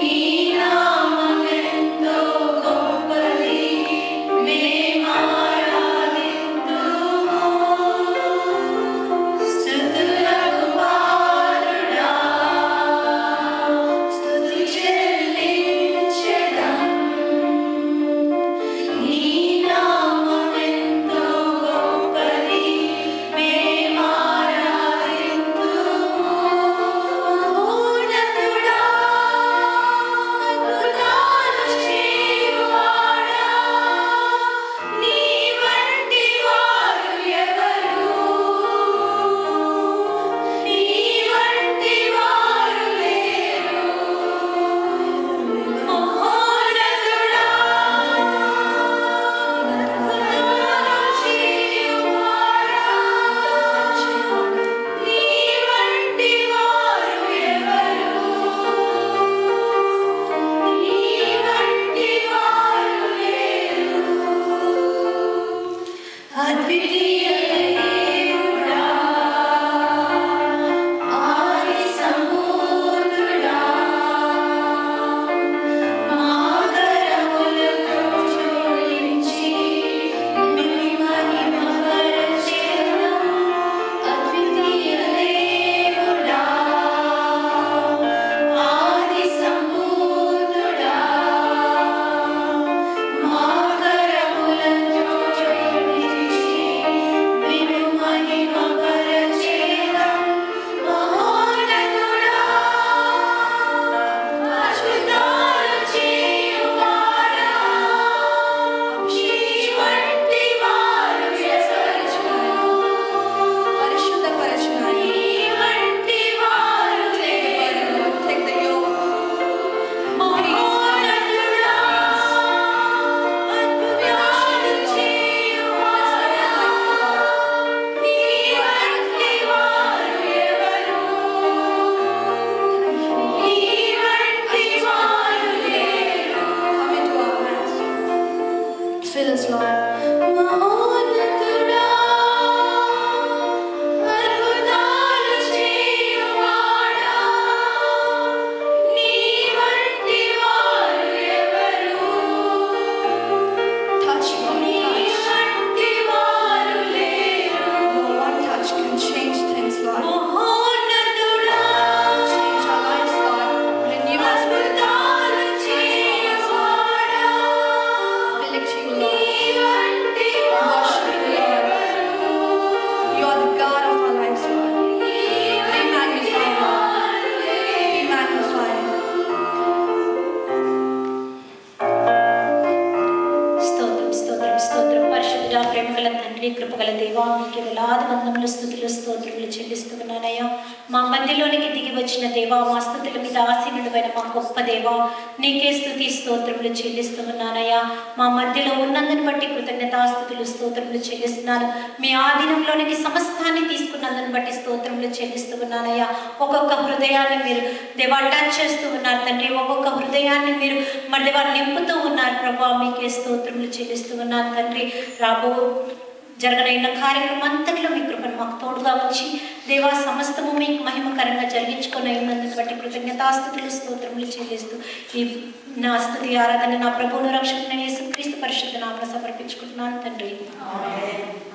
తండ్రి కృపగల దేవా మీకు వేలాది వందములు స్థుతులు స్తోత్రములు చెల్లిస్తున్నానయ్యా మా మధ్యలోనికి దిగి వచ్చిన దేవా మా స్థుతుల మీద ఆసీనుడైన మా గొప్ప దేవా నీకే స్థుతి స్తోత్రములు చెల్లిస్తున్నానయ్యా మా మధ్యలో ఉన్నందుని బట్టి కృతజ్ఞతాస్థుతులు స్తోత్రములు చెల్లిస్తున్నాను మీ ఆధీనంలోనికి సమస్తాన్ని తీసుకున్నందుని బట్టి స్తోత్రములు చెల్లిస్తున్నానయ్యా ఒక్కొక్క హృదయాన్ని మీరు దేవా టచ్ చేస్తూ ఉన్నారు తండ్రి ఒక్కొక్క హృదయాన్ని మీరు మరి దేవా నింపుతూ ఉన్నారు ప్రభా మీకే స్తోత్రములు చెల్లిస్తూ ఉన్నాను తండ్రి రాబో జరగనైన కార్యక్రమం అంతట్లో మీ కృపను మాకు తోడుగా ఉంచి దేవా సమస్తము మీకు మహిమకరంగా జరిగించుకొని అయినందుకు బట్టి కృతజ్ఞతాస్థుతులు స్తోత్రములు చెల్లిస్తూ ఈ నా స్థుతి ఆరాధన నా ప్రభువును రక్షకుని యేసుక్రీస్తు పరిశుద్ధ నామన సమర్పించుకుంటున్నాను తండ్రి